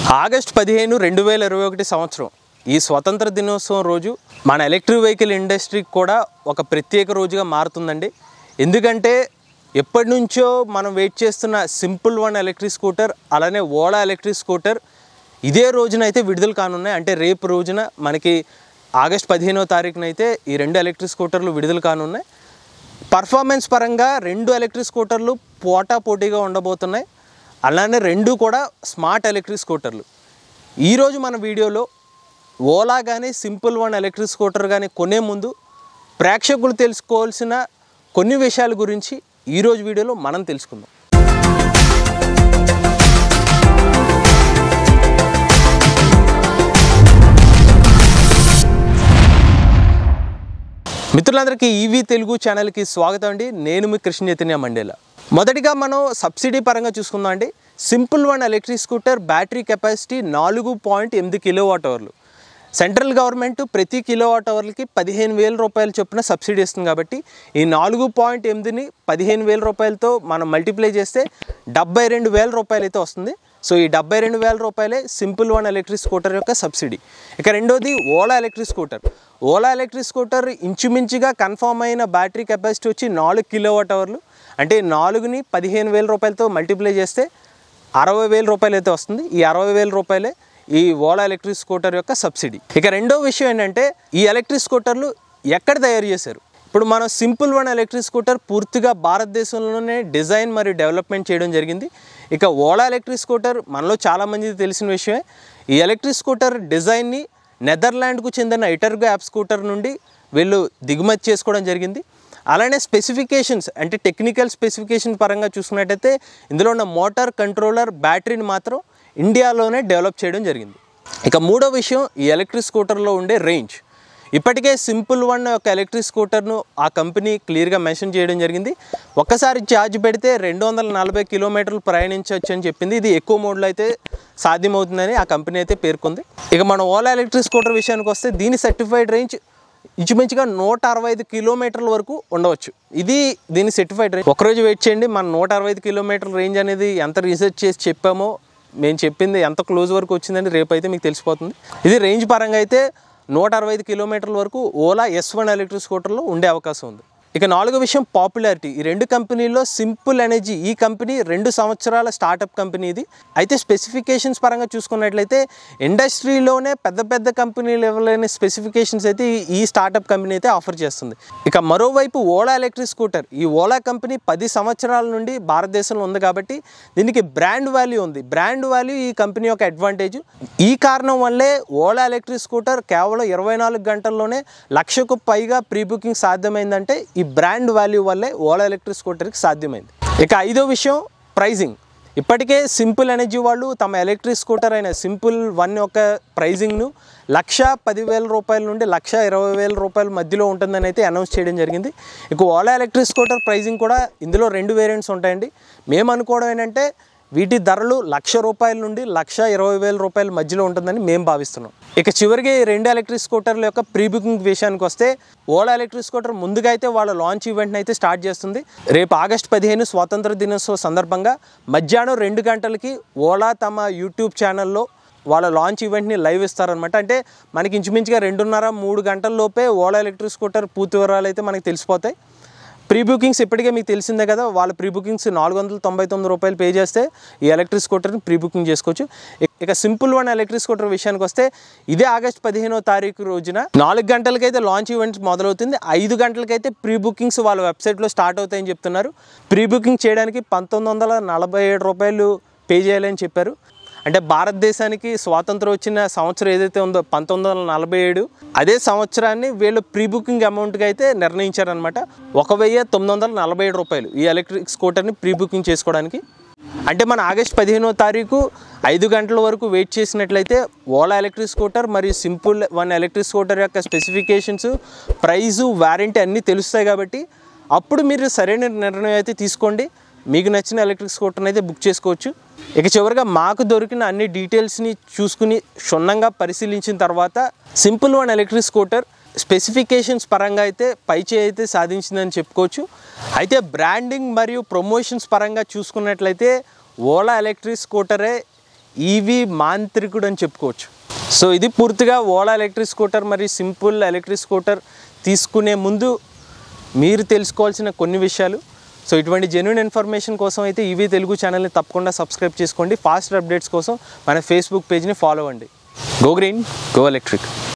August పదిహేను రెండు వేల ఇరవై ఒకటి సంవత్సరం ఈ స్వతంత్ర దినోత్సవం రోజు మన ఎలక్ట్రిక్ వెహికల్ ఇండస్ట్రీకి కూడా ఒక ప్రత్యేక రోజుగా మారుతుందండి ఎందుకంటే ఎప్పటి నుంచో మనం వెయిట్ చేస్తున్న సింపుల్ వన్ ఎలక్ట్రిక్ స్కూటర్ అలానే ఓలా ఎలక్ట్రిక్ స్కూటర్ ఇదే రోజున అయితే విడుదల కానున్నాయి అంటే రేపు రోజున మనకి ఆగస్ట్ పదిహేనో తారీఖున అయితే ఈ రెండు ఎలక్ట్రిక్ స్కూటర్లు విడుదల కానున్నాయి పర్ఫార్మెన్స్ పరంగా రెండు ఎలక్ట్రిక్ స్కూటర్లు పోటా పోటీగా ఉండబోతున్నాయి అలానే రెండు కూడా స్మార్ట్ ఎలక్ట్రిక్ స్కూటర్లు ఈరోజు మన వీడియోలో ఓలా కానీ సింపుల్ వన్ ఎలక్ట్రిక్ స్కూటర్ కానీ కొనే ముందు ప్రేక్షకులు తెలుసుకోవాల్సిన కొన్ని విషయాల గురించి ఈరోజు వీడియోలో మనం తెలుసుకుందాం మిత్రులందరికీ ఈవీ తెలుగు ఛానల్కి స్వాగతం అండి నేను మీ కృష్ణ చైతన్య మండేల మొదటిగా మనం సబ్సిడీ పరంగా చూసుకుందాం అండి Simple One electric scooter battery capacity నాలుగు పాయింట్ ఎనిమిది కిలో వాట్ అవర్లు సెంట్రల్ గవర్నమెంట్ ప్రతి కిలో వాట్ అవర్లకి పదిహేను వేల రూపాయలు చొప్పున సబ్సిడీ ఇస్తుంది కాబట్టి ఈ నాలుగు పాయింట్ ఎనిమిదిని పదిహేను వేల రూపాయలతో మనం మల్టిప్లై చేస్తే డెబ్బై రెండు వేల రూపాయలు అయితే వస్తుంది సో ఈ డెబ్బై రెండు వేల రూపాయలే సింపుల్ వన్ ఎలక్ట్రిక్ స్కూటర్ యొక్క సబ్సిడీ ఇక రెండోది Ola electric scooter Ola electric scooter ఇంచుమించుగా కన్ఫామ్ అయిన బ్యాటరీ కెపాసిటీ వచ్చి నాలుగు కిలో వాట్ అవర్లు అంటే ఈ నాలుగుని పదిహేను వేల రూపాయలతో మల్టిప్లై చేస్తే అరవై వేల రూపాయలు అయితే వస్తుంది ఈ అరవై వేల రూపాయలే ఈ ఓలా ఎలక్ట్రిక్ స్కూటర్ యొక్క సబ్సిడీ ఇక రెండో విషయం ఏంటంటే ఈ ఎలక్ట్రిక్ స్కూటర్లు ఎక్కడ తయారు చేశారు ఇప్పుడు మనం సింపుల్ వన్ ఎలక్ట్రిక్ స్కూటర్ పూర్తిగా భారతదేశంలోనే డిజైన్ మరియు డెవలప్మెంట్ చేయడం జరిగింది ఇక ఓలా ఎలక్ట్రిక్ స్కూటర్ మనలో చాలామందికి తెలిసిన విషయమే ఈ ఎలక్ట్రిక్ స్కూటర్ డిజైన్ని నెదర్లాండ్కు చెందిన ఇటర్గో యాప్ స్కూటర్ నుండి వీళ్ళు దిగుమతి చేసుకోవడం జరిగింది అలానే స్పెసిఫికేషన్స్ అంటే టెక్నికల్ స్పెసిఫికేషన్ పరంగా చూసుకున్నట్టయితే ఇందులో ఉన్న మోటార్ కంట్రోలర్ బ్యాటరీని మాత్రం ఇండియాలోనే డెవలప్ చేయడం జరిగింది ఇక మూడో విషయం ఈ ఎలక్ట్రిక్ స్కూటర్లో ఉండే రేంజ్ ఇప్పటికే సింపుల్ వన్ యొక్క ఎలక్ట్రిక్ స్కూటర్ను ఆ కంపెనీ క్లియర్గా మెన్షన్ చేయడం జరిగింది ఒక్కసారి ఛార్జ్ పెడితే రెండు వందల నలభై కిలోమీటర్లు ప్రయాణించవచ్చు అని చెప్పింది ఇది ఎక్కువ మోడ్లో అయితే సాధ్యమవుతుందని ఆ కంపెనీ అయితే పేర్కొంది ఇక మన ఓలా ఎలక్ట్రిక్ స్కూటర్ విషయానికి వస్తే దీని సర్టిఫైడ్ రేంజ్ ఇంచుమించుగా నూట అరవై ఐదు కిలోమీటర్ల వరకు ఉండవచ్చు ఇది దీని సర్టిఫైడ్ రేంజ్ ఒకరోజు వెయిట్ చేయండి మన నూట అరవై ఐదు కిలోమీటర్ల రేంజ్ అనేది ఎంత రీసెర్చ్ చేసి చెప్పామో మేము చెప్పింది ఎంత క్లోజ్ వరకు వచ్చిందని రేపు అయితే మీకు తెలిసిపోతుంది ఇది రేంజ్ పరంగా అయితే నూట అరవై ఐదు కిలోమీటర్ల వరకు ఓలా ఎస్ వన్ ఎలక్ట్రిక్ స్కూటర్లో ఉండే అవకాశం ఉంది ఇక నాలుగో విషయం పాపులారిటీ ఈ రెండు కంపెనీల్లో సింపుల్ ఎనర్జీ ఈ కంపెనీ రెండు సంవత్సరాల స్టార్టప్ కంపెనీ ఇది అయితే స్పెసిఫికేషన్స్ పరంగా చూసుకున్నట్లయితే ఇండస్ట్రీలోనే పెద్ద పెద్ద కంపెనీ లెవెల్ స్పెసిఫికేషన్స్ అయితే ఈ- ఈ స్టార్టప్ కంపెనీ అయితే ఆఫర్ చేస్తుంది ఇక మరోవైపు ఓలా ఎలక్ట్రిక్ స్కూటర్ ఈ ఓలా కంపెనీ పది సంవత్సరాల నుండి భారతదేశంలో ఉంది కాబట్టి దీనికి బ్రాండ్ వాల్యూ ఉంది బ్రాండ్ వాల్యూ ఈ కంపెనీ యొక్క అడ్వాంటేజ్ ఈ కారణం వల్లే ఓలా ఎలక్ట్రిక్ స్కూటర్ కేవలం ఇరవై నాలుగు గంటల్లోనే లక్షకు పైగా ప్రీ బుకింగ్ సాధ్యమైందంటే ఈ బ్రాండ్ వాల్యూ వల్లే ఓలా ఎలక్ట్రిక్ స్కూటర్కి సాధ్యమైంది ఇక ఐదో విషయం ప్రైజింగ్ ఇప్పటికే సింపుల్ ఎనర్జీ వాళ్ళు తమ ఎలక్ట్రిక్ స్కూటర్ అయిన సింపుల్ వన్ యొక్క ప్రైజింగ్ను లక్ష పదివేల రూపాయల నుండి లక్ష ఇరవై వేల రూపాయల మధ్యలో ఉంటుందని అయితే అనౌన్స్ చేయడం జరిగింది ఇక ఓలా ఎలక్ట్రిక్ స్కూటర్ ప్రైజింగ్ కూడా ఇందులో రెండు వేరియంట్స్ ఉంటాయండి మేము అనుకోవడం ఏంటంటే వీటి ధరలు లక్ష రూపాయల నుండి లక్ష ఇరవై వేల రూపాయల మధ్యలో ఉంటుందని మేము భావిస్తున్నాం ఇక చివరికి ఈ రెండు ఎలక్ట్రిక్ స్కూటర్ల యొక్క ప్రీ బుకింగ్ విషయానికి వస్తే ఓలా ఎలక్ట్రిక్ స్కూటర్ ముందుగా అయితే వాళ్ళ లాంచ్ ఈవెంట్ని అయితే స్టార్ట్ చేస్తుంది రేపు ఆగస్ట్ పదిహేను స్వాతంత్ర దినోత్సవ సందర్భంగా మధ్యాహ్నం రెండు గంటలకి ఓలా తమ యూట్యూబ్ ఛానల్లో వాళ్ళ లాంచ్ ఈవెంట్ని లైవ్ ఇస్తారనమాట అంటే మనకి ఇంచుమించుగా రెండున్నర మూడు గంటల లోపే ఓలా ఎలక్ట్రిక్ స్కూటర్ పూర్తి వివరాలు అయితే మనకి తెలిసిపోతాయి ప్రీ బుకింగ్స్ ఇప్పటికే మీకు తెలిసిందే కదా వాళ్ళ ప్రీ బుకింగ్స్ నాలుగు వందల తొంభై తొమ్మిది రూపాయలు పే చేస్తే ఈ ఎలక్ట్రిక్ స్కూటర్ని ప్రీ బుకింగ్ చేసుకోవచ్చు ఇక- ఇక సింపుల్ వన్ ఎలక్ట్రిక్ స్కూటర్ విషయానికి వస్తే ఇదే ఆగస్ట్ పదిహేనో తారీఖు రోజున నాలుగు గంటలకైతే లాంచ్ ఈవెంట్స్ మొదలవుతుంది ఐదు గంటలకైతే ప్రీ బుకింగ్స్ వాళ్ళ వెబ్సైట్లో స్టార్ట్ అవుతాయని చెప్తున్నారు ప్రీ బుకింగ్ చేయడానికి పంతొమ్మిది వందల నలభై ఏడు రూపాయలు పే చేయాలని చెప్పారు అంటే భారతదేశానికి స్వాతంత్రం వచ్చిన సంవత్సరం ఏదైతే ఉందో పంతొమ్మిది వందల నలభై ఏడు అదే సంవత్సరాన్ని వీళ్ళు ప్రీ బుకింగ్ అమౌంట్గా అయితే నిర్ణయించారనమాట ఒక వెయ్యి తొమ్మిది వందల నలభై ఏడు రూపాయలు ఈ ఎలక్ట్రిక్ స్కూటర్ని ప్రీ బుకింగ్ చేసుకోవడానికి అంటే మన ఆగస్ట్ పదిహేనో తారీఖు ఐదు గంటల వరకు వెయిట్ చేసినట్లయితే ఓలా ఎలక్ట్రిక్ స్కూటర్ మరియు సింపుల్ వన్ ఎలక్ట్రిక్ స్కూటర్ యొక్క స్పెసిఫికేషన్స్ ప్రైజు వారంటీ అన్నీ తెలుస్తాయి కాబట్టి అప్పుడు మీరు సరైన నిర్ణయం అయితే తీసుకోండి మీకు నచ్చిన ఎలక్ట్రిక్ స్కూటర్ని అయితే బుక్ చేసుకోవచ్చు ఇక చివరిగా మాకు దొరికిన అన్ని డీటెయిల్స్ని చూసుకుని క్షుణ్ణంగా పరిశీలించిన తర్వాత Simple One electric scooter specifications పరంగా అయితే పైచే అయితే సాధించిందని చెప్పుకోవచ్చు అయితే బ్రాండింగ్ మరియు ప్రమోషన్స్ పరంగా చూసుకున్నట్లయితే ఓలా ఎలక్ట్రిక్ స్కూటరే ఈవీ మాంత్రికుడు అని చెప్పుకోవచ్చు సో ఇది పూర్తిగా ఓలా ఎలక్ట్రిక్ స్కూటర్ మరి సింపుల్ ఎలక్ట్రిక్ స్కూటర్ తీసుకునే ముందు మీరు తెలుసుకోవాల్సిన కొన్ని విషయాలు సో ఇటువంటి జెన్యున్ ఇన్ఫర్మేషన్ కోసం అయితే ఈవీ తెలుగు ఛానల్ని తప్పకుండా సబ్స్క్రైబ్ చేసుకోండి ఫాస్ట్ అప్డేట్స్ కోసం మన ఫేస్బుక్ పేజ్ని ఫాలో అవ్వండి గో గ్రీన్ గో ఎలక్ట్రిక్